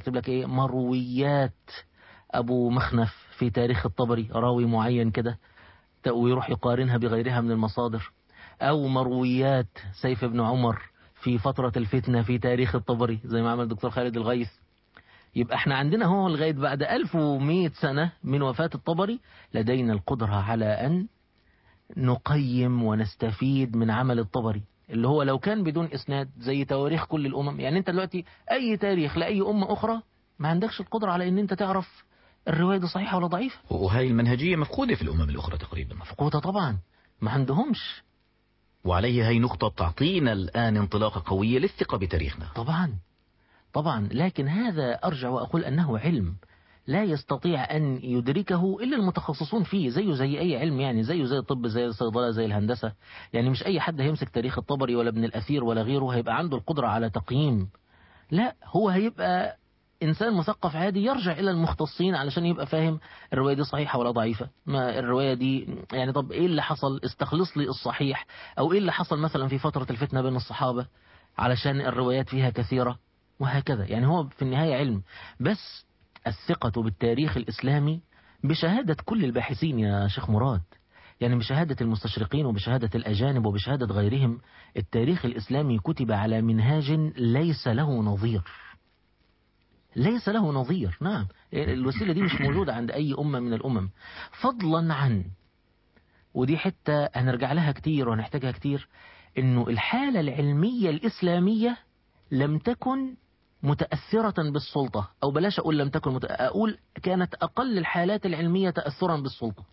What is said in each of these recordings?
يكتب لك ايه مرويات ابو مخنف في تاريخ الطبري راوي معين كده ويروح يقارنها بغيرها من المصادر او مرويات سيف بن عمر في فترة الفتنة في تاريخ الطبري زي ما عمل الدكتور خالد الغيث يبقى احنا عندنا هو لغاية بعد 1100 سنة من وفاة الطبري لدينا القدرة على أن نقيم ونستفيد من عمل الطبري اللي هو لو كان بدون إسناد زي تواريخ كل الأمم يعني أنت دلوقتي أي تاريخ لأي أمة أخرى ما عندكش القدرة على أن أنت تعرف الرواية دي صحيحة ولا ضعيفة وهي المنهجية مفقودة في الأمم الأخرى تقريبا مفقودة طبعا ما عندهمش وعليه هي نقطة تعطينا الآن انطلاقة قوية للثقة بتاريخنا طبعا طبعا لكن هذا أرجع وأقول أنه علم لا يستطيع أن يدركه إلا المتخصصون فيه زيه زي أي علم يعني زيه زي الطب زي الصيدلة زي الهندسة يعني مش أي حد هيمسك تاريخ الطبري ولا ابن الأثير ولا غيره هيبقى عنده القدرة على تقييم لا هو هيبقى إنسان مثقف عادي يرجع إلى المختصين علشان يبقى فاهم الرواية دي صحيحة ولا ضعيفة ما الرواية دي يعني طب إيه اللي حصل استخلص لي الصحيح أو إيه اللي حصل مثلا في فترة الفتنة بين الصحابة علشان الروايات فيها كثيرة وهكذا يعني هو في النهاية علم بس الثقة بالتاريخ الإسلامي بشهادة كل الباحثين يا شيخ مراد يعني بشهادة المستشرقين وبشهادة الأجانب وبشهادة غيرهم التاريخ الإسلامي كتب على منهاج ليس له نظير ليس له نظير نعم الوسيلة دي مش موجودة عند أي أمة من الأمم فضلا عن ودي حتة هنرجع لها كتير وهنحتاجها كتير انه الحالة العلمية الإسلامية لم تكن متأثرة بالسلطة أو بلاش أقول لم تكن مت... أقول كانت أقل الحالات العلمية تأثرا بالسلطة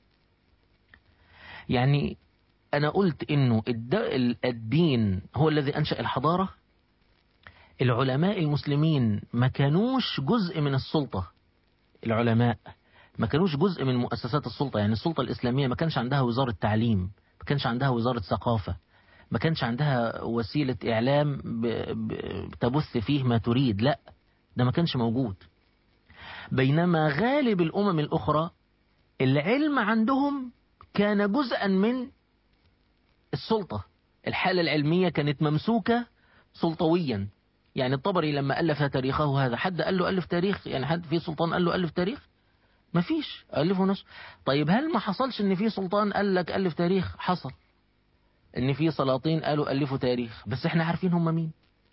يعني أنا قلت إنه الد... الدين هو الذي أنشأ الحضارة العلماء المسلمين ما كانوش جزء من السلطة العلماء ما كانوش جزء من مؤسسات السلطة يعني السلطة الإسلامية ما كانش عندها وزارة تعليم ما كانش عندها وزارة ثقافة ما كانش عندها وسيلة إعلام تبث فيه ما تريد لا ده ما كانش موجود بينما غالب الأمم الأخرى العلم عندهم كان جزءا من السلطة الحالة العلمية كانت ممسوكة سلطويا يعني الطبري لما ألف تاريخه هذا حد قال له ألف تاريخ يعني حد في سلطان قال له ألف تاريخ ما فيش ألفه نفسه طيب هل ما حصلش ان في سلطان قال لك ألف تاريخ حصل ان في سلاطين قالوا ألفوا تاريخ بس احنا عارفين هم مين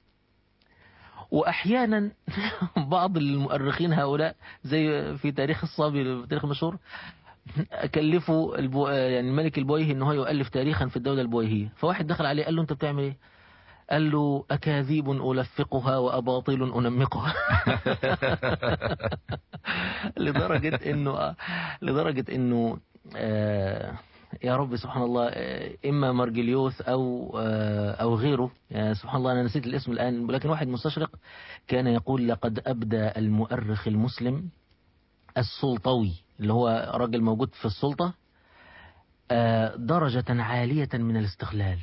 واحيانا بعض المؤرخين هؤلاء زي في تاريخ الصابي التاريخ المشهور كلفوا البو... يعني الملك البويهي ان هو يؤلف تاريخا في الدولة البويهية فواحد دخل عليه قال له انت بتعمل ايه قال له أكاذيب ألفقها وأباطيل أنمقها لدرجة إنه لدرجة إنه آه يا رب سبحان الله إما مرجليوس أو أو غيره يعني سبحان الله أنا نسيت الاسم الآن لكن واحد مستشرق كان يقول لقد أبدى المؤرخ المسلم السلطوي اللي هو راجل موجود في السلطة درجة عالية من الاستغلال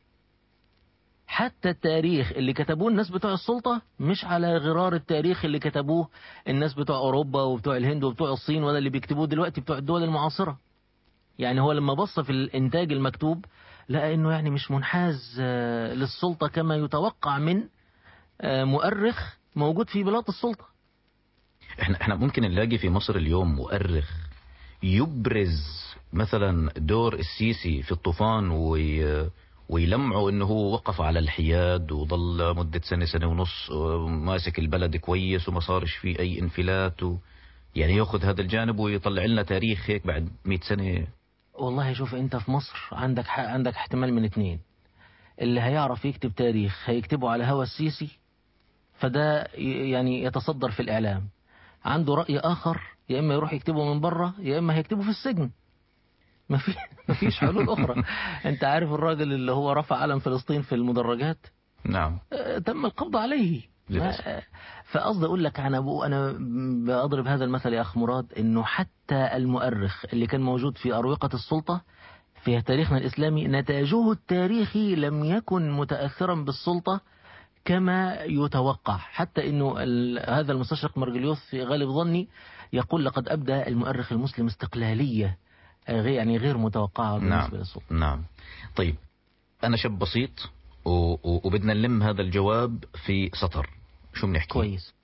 حتى التاريخ اللي كتبوه الناس بتوع السلطة مش على غرار التاريخ اللي كتبوه الناس بتوع أوروبا وبتوع الهند وبتوع الصين ولا اللي بيكتبوه دلوقتي بتوع الدول المعاصرة يعني هو لما بص في الإنتاج المكتوب لقى إنه يعني مش منحاز للسلطة كما يتوقع من مؤرخ موجود في بلاط السلطة احنا احنا ممكن نلاقي في مصر اليوم مؤرخ يبرز مثلا دور السيسي في الطوفان وي ويلمعوا انه هو وقف على الحياد وظل مدة سنة سنة ونص ماسك البلد كويس وما صارش فيه اي انفلات و... يعني ياخذ هذا الجانب ويطلع لنا تاريخ هيك بعد 100 سنة والله شوف انت في مصر عندك ح... عندك احتمال من اثنين اللي هيعرف يكتب تاريخ هيكتبه على هوى السيسي فده يعني يتصدر في الاعلام عنده رأي اخر يا اما يروح يكتبه من بره يا اما هيكتبه في السجن ما في ما فيش حلول اخرى انت عارف الراجل اللي هو رفع علم فلسطين في المدرجات نعم اه تم القبض عليه فقصدي اقول لك انا انا بضرب هذا المثل يا اخ مراد انه حتى المؤرخ اللي كان موجود في اروقه السلطه في تاريخنا الاسلامي نتاجه التاريخي لم يكن متاثرا بالسلطه كما يتوقع حتى انه هذا المستشرق مرجليوس في غالب ظني يقول لقد ابدى المؤرخ المسلم استقلاليه غير يعني غير متوقعة بالنسبة نعم. للسلطة نعم طيب أنا شاب بسيط و... و... وبدنا نلم هذا الجواب في سطر شو بنحكي كويس